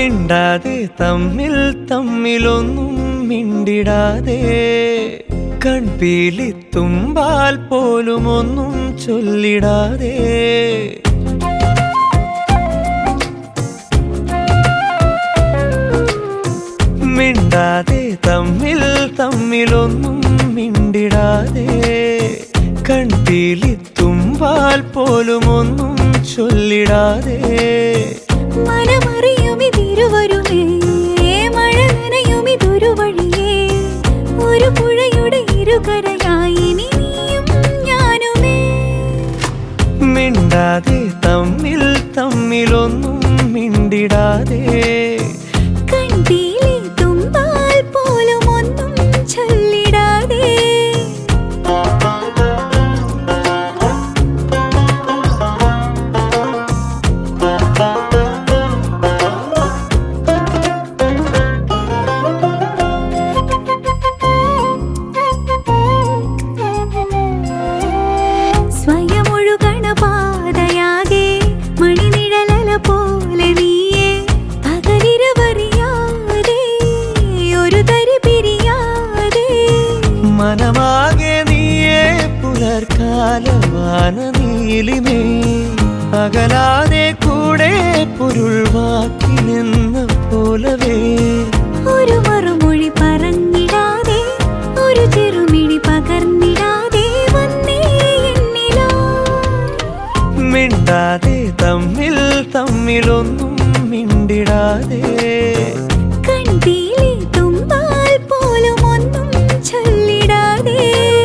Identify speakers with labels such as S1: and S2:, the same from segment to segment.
S1: മിണ്ടാതെ തമ്മിൽ തമ്മിലൊന്നും മിണ്ടിടാതെ കൺപീലി തുമ്പാൽ പോലും ഒന്നും ചൊല്ലിടാതെ മിണ്ടാതെ തമ്മിൽ തമ്മിലൊന്നും മിണ്ടിടാതെ കൺപീലി തുമ്പാൽ പോലും ഒന്നും ചൊല്ലിടാതെ
S2: മനമറിയുമിതിരുവരുമേ മഴ നനയുമിതൊരു വഴിയേ ഒരു പുഴയുടെ ഇരുകരയായി ഇനി നീയും ഞാനുമേ
S1: മിണ്ടാതെ തമ്മിൽ തമ്മിലൊന്നും മിണ്ടിടാതെ
S2: കണ്ടീലേ തുമ്പാൽ പോലും ഒന്നും ചൊല്ലിടാതെ സ്വയമൊഴുകണ പാതയാകെ മണിനിഴലല പോലെ നീയെ പകലിരവറിയാതെ ഒരു തരി പിരിയാതെ
S1: മനമാകെ നീയേ പുലർക്കാലവാന നീലിമേ അകലാതെ കൂടെ പൊരുൾ വാക്കിലെന്ന പോലവേ
S2: ഒരു മറുമൊഴി പറഞ്ഞിടാതെ ഒരു ചെറുമിഴി പകർന്നിടാതെ വന്നേ എന്നിലാ
S1: മിണ്ടാതെ തമ്മിൽ തമ്മിലൊന്നും മിണ്ടിടാതെ
S2: കണ്ടീലേ തുമ്പാൽ പോലും ഒന്നും ചൊല്ലിടാതെ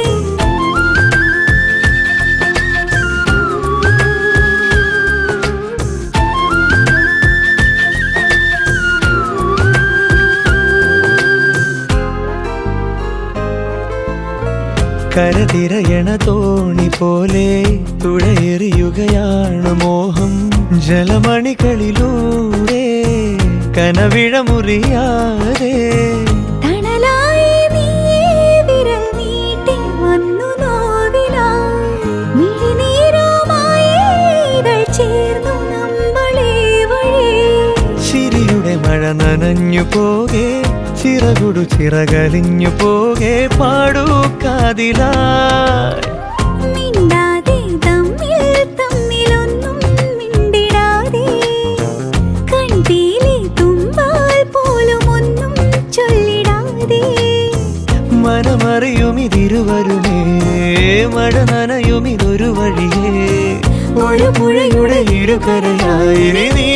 S1: കരതിരയണ തോണി പോലെ തുഴയെറിയുകയാണ് മോഹം ജലമണികളിലൂടെ കനവിഴ മുറിയാതെ
S2: തണലായി നീയേ വിരൽ നീട്ടി വന്നു നോവിലായി. മിഴിനീരുമായി ഇതൾ ചേർന്നു നമ്മളെ വഴി.
S1: ചിരിയുടെ മഴ നനഞ്ഞു പോകെ ചിറകുടു ചിറകലിഞ്ഞു പോകെ പാടൂ കാതിലായി
S2: മിണ്ടാതെ തമ്മിൽ തമ്മിലൊന്നും മിണ്ടിടാതെ. കണ്ടീലേ തുമ്പാൽ പോലും ഒന്നും ചൊല്ലിടാതെ
S1: മനമറിയുമിതിരുവരുമേ മഴ നനയുമിതൊരു വഴിയേ ഒരു പുഴയുടെ ഇരുകരയായി ഇനി നീ